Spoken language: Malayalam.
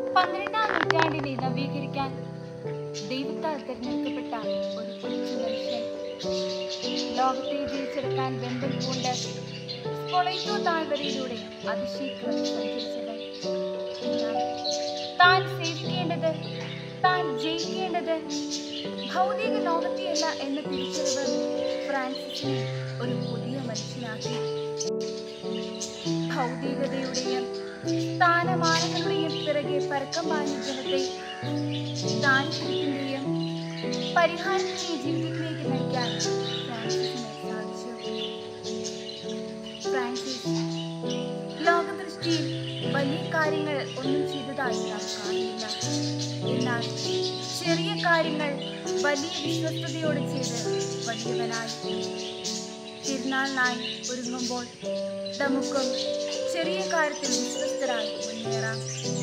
പന്ത്രണ്ടാം നൂറ്റാണ്ടിനെ നവീകരിക്കാൻ ദൈവത്താൽ തിരഞ്ഞെടുക്കപ്പെട്ട ഒരു കൊച്ചു മനുഷ്യൻ ലോകത്തെ ജയിച്ചെടുക്കാൻ ബന്ധം പൂണ്ട് സ്പൊളൈറ്റോ താഴ്വരയിലൂടെ അതിശീഘ്രം സഞ്ചരിച്ചവൻ എന്നാൽ താൻ സേവിക്കേണ്ടത് താൻ ജയിക്കേണ്ടത് ഭൗതിക ലോകത്തെയല്ല എന്ന തിരിച്ചറിവ് ഫ്രാൻസിസിനെ ഒരു പുതിയ മനുഷ്യനാക്കി ഭൗതികതയുടെയും സ്ഥാനമാനങ്ങളുടെയും പിറകെ പരക്കം പാഞ്ഞ ജനത്തെ ദാരിദ്ര്യത്തിന്റെയും പരിഹാരത്തിന്റെയും ജീവിതത്തിലേക്ക് നയിക്കാൻ ഫ്രാൻസിസിന് സാധിച്ചു ഫ്രാൻസിസ് ലോകദൃഷ്ടിയിൽ വലിയ കാര്യങ്ങൾ ഒന്നും ചെയ്തതായി നാം കാണില്ല എന്നാൽ ചെറിയ കാര്യങ്ങൾ വലിയ വിശ്വസ്തയോടെ ചെയ്ത് വലിയവനായി തിരുനാളിനായി ഒരുങ്ങുമ്പോൾ നമുക്കും ചെറിയ കാര്യത്തിൽ വിശ്വസ്തരായി മുന്നേറാം